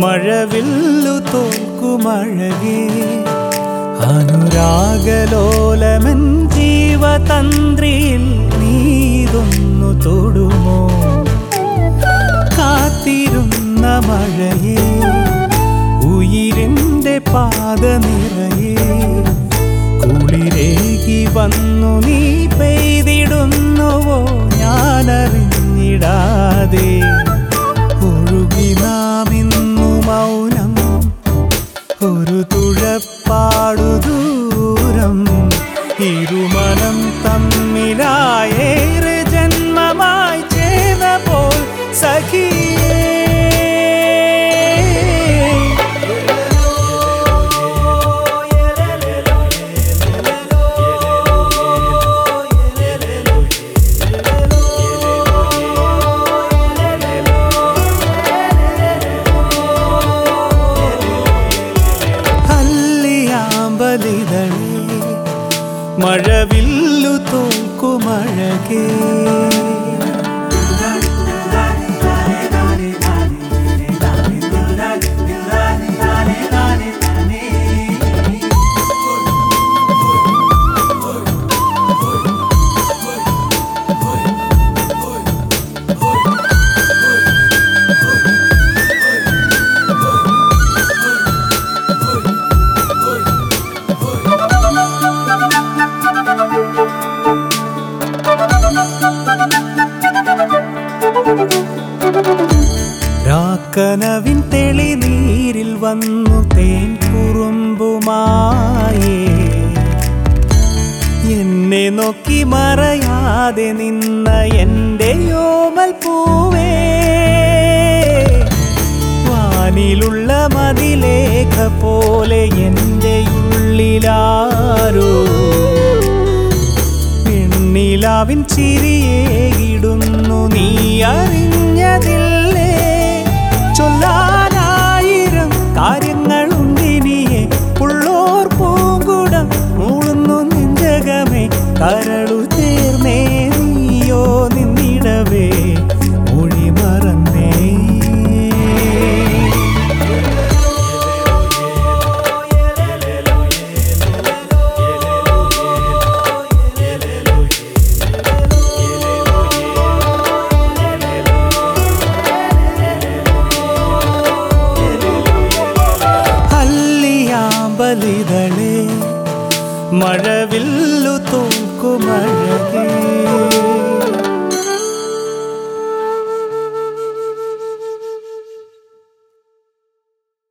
മഴവില്ലു തോൽക്കുമഴകേ അനുരാഗലോലമൻ ജീവതന്ത്രിയിൽ നീതൊന്നു തൊടുമോ കാത്തിരുന്ന മഴയെ ഉയിരിൻ്റെ പാത നിറയെ കുളിരേകി വന്നു നീ പെയ്തിടുന്നുവോ ഞാനറിഞ്ഞിടാതെ ഒഴുകി നാം ഇന്നു മൗനം ഒരു തുഴപ്പാടു ദൂരം ഇരുമനം തമ്മിലായേറെ ജന്മമായി ചേർന്ന പോൽ സഖിയേ അല്ലിയാമ്പലിതളേ മഴവില്ലു തോൽക്കുമഴകേ രാക്കനവിൻ തെളിനീരിൽ വന്നു തേൻ കുറുമ്പുമായേ എന്നെ നോക്കി മറയാതെ നിന്ന എൻ്റെ യോമൽ പൂവേ വാനിലുള്ള മതിലേഖ പോലെ എൻ്റെ ഉള്ളിലാരോ പെണ്ണിലാവിൻ ചിരിയേകിടുന്നു നീ അറിഞ്ഞതില്ലേ ചൊല്ലാനായിരം കാര്യങ്ങളുണ്ടിനിയെ ഉള്ളോർ പൂങ്കുടം മൂളുന്നു നെഞ്ചകമേ കരളു ചേർന്നേ നീയോ നിന്നിടവേ മൊഴി മറന്നേ അല്ലിയാമ്പലിതളേ മഴവില്ലു തോക്കുമഴകേ